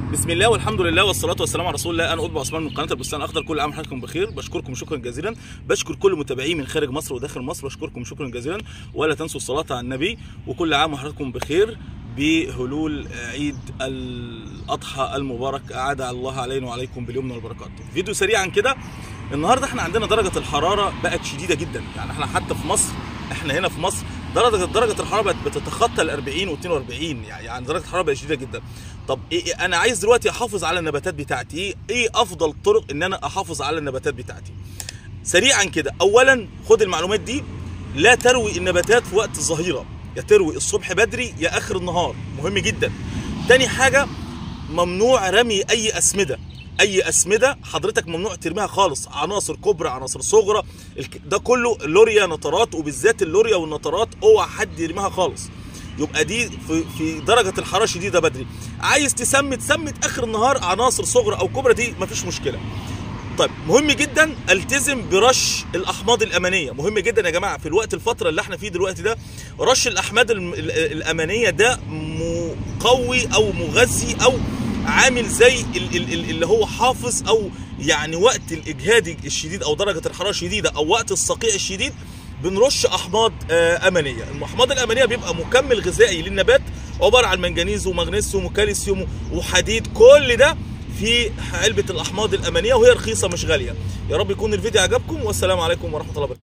بسم الله والحمد لله والصلاة والسلام على رسول الله أنا قطب عثمان من قناة البستان الأخضر كل عام وحضراتكم بخير بشكركم شكرا جزيلا بشكر كل متابعي من خارج مصر وداخل مصر بشكركم شكرا جزيلا ولا تنسوا الصلاة على النبي وكل عام وحضراتكم بخير بهلول عيد الأضحى المبارك أعاد الله علينا وعليكم باليمن والبركات فيديو سريعا كده النهارده احنا عندنا درجة الحرارة بقت شديدة جدا يعني احنا حتى في مصر احنا هنا في مصر درجة درجة الحرارة بقت بتتخطى ال 40 و 42 يعني درجة الحرارة بقت شديدة جدا طب إيه إيه انا عايز دلوقتي احافظ على النباتات بتاعتي ايه ايه افضل طرق ان انا احافظ على النباتات بتاعتي سريعا كده اولا خد المعلومات دي لا تروي النباتات في وقت الظهيرة يا تروي الصبح بدري يا اخر النهار مهم جدا تاني حاجة ممنوع رمي اي اسمده اي اسمده حضرتك ممنوع ترميها خالص عناصر كبرى عناصر صغرى الك- ده كله لوريا نطرات وبالذات اللوريا والنطرات اوعى حد يرميها خالص يبقى دي في, في درجه الحراره شديده بدري عايز تسمد سمد اخر النهار عناصر صغرى او كبرى دي مفيش مشكله طيب مهم جدا التزم برش الاحماض الامانيه مهم جدا يا جماعه في الوقت الفتره اللي احنا فيه دلوقتي ده رش الاحماض الم- ال- الامانيه ده مقوي او مغذي او عامل زي ال- ال- ال- اللي هو حافظ او يعني وقت الاجهاد الشديد او درجه الحراره الشديده او وقت الصقيع الشديد بنرش احماض آه، امانيه الاحماض الامانيه بيبقى مكمل غذائي للنبات عباره عن منجنيز ومغنيسيوم وكالسيوم وحديد كل ده في علبه الاحماض الامانيه وهي رخيصه مش غاليه يا رب يكون الفيديو عجبكم والسلام عليكم ورحمه الله وبركاته